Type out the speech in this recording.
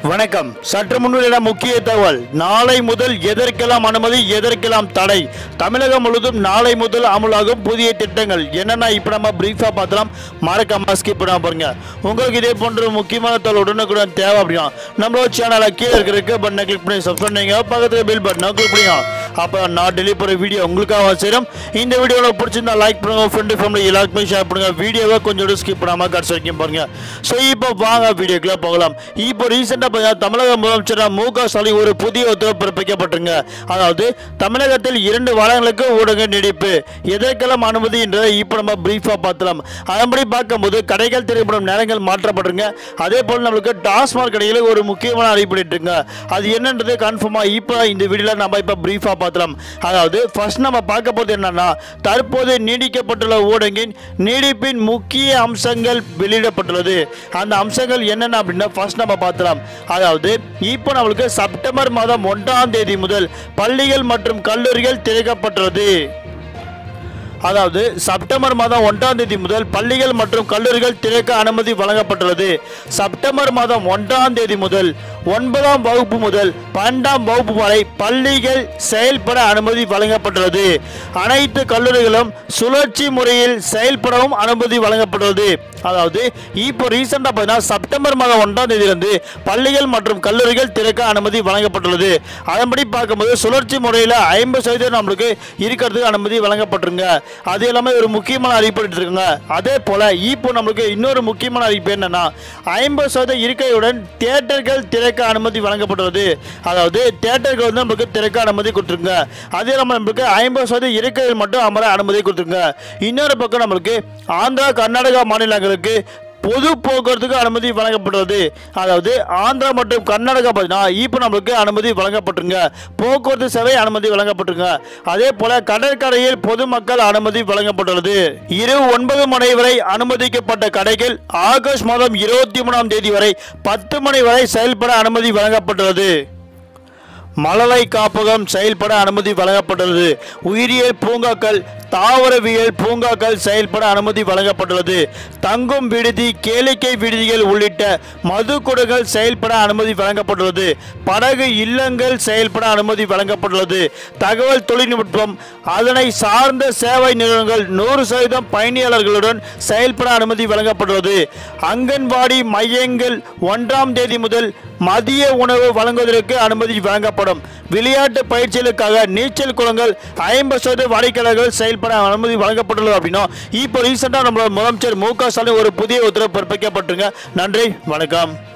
வணக்கம் சற்று முன்னிலை முக்கிய தகவல் நாளை முதல் எதற்கெல்லாம் அனுமதி எதற்கெல்லாம் தடை தமிழகம் முழுவதும் நாளை முதல் அமலாகும் புதிய திட்டங்கள் என்னென்ன இப்போ நம்ம பிரீஃபாக பார்த்தலாம் மறக்காம ஸ்கிப் பண்ணாம பாருங்க உங்களுக்கு இதே போன்ற முக்கியமான தகவல் உடனுக்குடன் தேவை அப்படின்னா நம்மளோட சேனலை கீழே இருக்கிற பட்டனை கிளிக் பண்ணி சப்ஸ்கிரைப் பண்ணுங்க பக்கத்தில் பில் பட்டனை கிளிக் பண்ணுங்க அப்போ நான் டெலிவரி போகிற வீடியோ உங்களுக்காக சேரும் இந்த வீடியோவில் பிடிச்சிருந்தா லைக் பண்ணுங்க ஃப்ரெண்டு ஃபேமிலி எல்லாருக்குமே ஷேர் பண்ணுங்க வீடியோவை கொஞ்சம் ஸ்கிப் பண்ணாமல் கடைசி வரைக்கும் பாருங்க ஸோ இப்போ வாங்க வீடியோக்குள்ள போகலாம் இப்போ ரீசெண்டாக பார்த்தீங்கன்னா தமிழக முதலமைச்சர் மு க ஸ்டாலின் ஒரு புதிய உத்தரவு பிறப்பிக்கப்பட்டிருங்க அதாவது தமிழகத்தில் இரண்டு வாரங்களுக்கு ஊடக நீடிப்பு எதற்கெல்லாம் அனுமதி என்றதை இப்போ நம்ம பிரீஃபாக பார்த்தலாம் அதன்படி பார்க்கும்போது கடைகள் திரைப்படம் நேரங்கள் மாற்றப்பட்டிருங்க அதே போல் நம்மளுக்கு டாஸ்மாக் கடையில் ஒரு முக்கியமான அறிவிப்பிட்டுங்க அது என்னன்றது கன்ஃபார்மாக இப்போ இந்த வீடியோவில் நம்ம இப்போ பிரீஃபாக பார்த்தலாம் அதாவது ஃபர்ஸ்ட் நம்ம பார்க்க போகிறது என்னன்னா தற்போது நீடிக்கப்பட்டுள்ள ஊடகின் நீடிப்பின் முக்கிய அம்சங்கள் வெளியிடப்பட்டுள்ளது அந்த அம்சங்கள் என்னென்ன அப்படின்னா ஃபர்ஸ்ட் நம்ம பார்த்தலாம் அதாவது இப்போ நம்மளுக்கு செப்டம்பர் மாதம் ஒன்றாம் தேதி முதல் பள்ளிகள் மற்றும் கல்லூரிகள் திறக்கப்பட்டுள்ளது அதாவது செப்டம்பர் மாதம் ஒன்றாம் தேதி முதல் பள்ளிகள் மற்றும் கல்லூரிகள் திறக்க அனுமதி வழங்கப்பட்டுள்ளது செப்டம்பர் மாதம் ஒன்றாம் தேதி முதல் ஒன்பதாம் வகுப்பு முதல் பன்னெண்டாம் வகுப்பு வரை பள்ளிகள் செயல்பட அனுமதி வழங்கப்பட்டுள்ளது அனைத்து கல்லூரிகளும் சுழற்சி முறையில் செயல்படவும் அனுமதி வழங்கப்பட்டுள்ளது அதாவது இப்போ ரீசெண்டாக பார்த்தீங்கன்னா செப்டம்பர் மாதம் ஒன்றாம் தேதியிலிருந்து பள்ளிகள் மற்றும் கல்லூரிகள் திறக்க அனுமதி வழங்கப்பட்டுள்ளது அதன்படி பார்க்கும்போது சுழற்சி முறையில் ஐம்பது சதவீதம் நம்மளுக்கு இருக்கிறதுக்கு அனுமதி வழங்கப்பட்டிருங்க அது எல்லாமே ஒரு முக்கியமான அறிவிப்பு இருக்குங்க அதே போல் இப்போ நம்மளுக்கு இன்னொரு முக்கியமான அறிவிப்பு என்னன்னா ஐம்பது சதவீத இருக்கையுடன் தியேட்டர்கள் திறக்க அனுமதி வழங்கப்பட்டுள்ளது அதாவது தியேட்டர்கள் வந்து நம்மளுக்கு திறக்க அனுமதி கொடுத்துருங்க அதே இல்லாமல் நம்மளுக்கு ஐம்பது சதவீத இருக்கைகள் மட்டும் அமர அனுமதி கொடுத்துருங்க இன்னொரு பக்கம் நம்மளுக்கு ஆந்திரா கர்நாடகா மாநிலங்களுக்கு பொது போக்குவரத்துக்கு அனுமதி வழங்கப்பட்டுள்ளது அதாவது ஆந்திரா மற்றும் கர்நாடகா பார்த்தீங்கன்னா இப்போ நம்மளுக்கு அனுமதி வழங்கப்பட்டிருங்க போக்குவரத்து சேவை அனுமதி வழங்கப்பட்டிருங்க அதே போல கடற்கரையில் பொதுமக்கள் அனுமதி வழங்கப்பட்டுள்ளது இரவு ஒன்பது மணி வரை அனுமதிக்கப்பட்ட கடைகள் ஆகஸ்ட் மாதம் இருபத்தி மூணாம் தேதி வரை பத்து மணி வரை செயல்பட அனுமதி வழங்கப்பட்டுள்ளது மழலை காப்பகம் செயல்பட அனுமதி வழங்கப்பட்டுள்ளது உயிரியல் பூங்காக்கள் தாவரவியல் பூங்காக்கள் செயல்பட அனுமதி வழங்கப்பட்டுள்ளது தங்கும் விடுதி கேளிக்கை விடுதிகள் உள்ளிட்ட மதுக்குடங்கள் செயல்பட அனுமதி வழங்கப்பட்டுள்ளது படகு இல்லங்கள் செயல்பட அனுமதி வழங்கப்பட்டுள்ளது தகவல் தொழில்நுட்பம் அதனை சார்ந்த சேவை நிறுவனங்கள் நூறு சதவீதம் பயணியாளர்களுடன் செயல்பட அனுமதி வழங்கப்பட்டுள்ளது அங்கன்வாடி மையங்கள் ஒன்றாம் தேதி முதல் மதிய உணவு வழங்குவதற்கு அனுமதி வழங்கப்படும் விளையாட்டு பயிற்சிகளுக்காக நீச்சல் குளங்கள் ஐம்பது சதவீத வாடிக்கையாளர்கள் செயல்பட அனுமதி வழங்கப்பட்டுள்ளது அப்படின்னா இப்போ ரீசெண்டாக நம்மளோட முதலமைச்சர் மு க ஸ்டாலின் ஒரு புதிய உத்தரவு பிறப்பிக்கப்பட்டிருங்க நன்றி வணக்கம்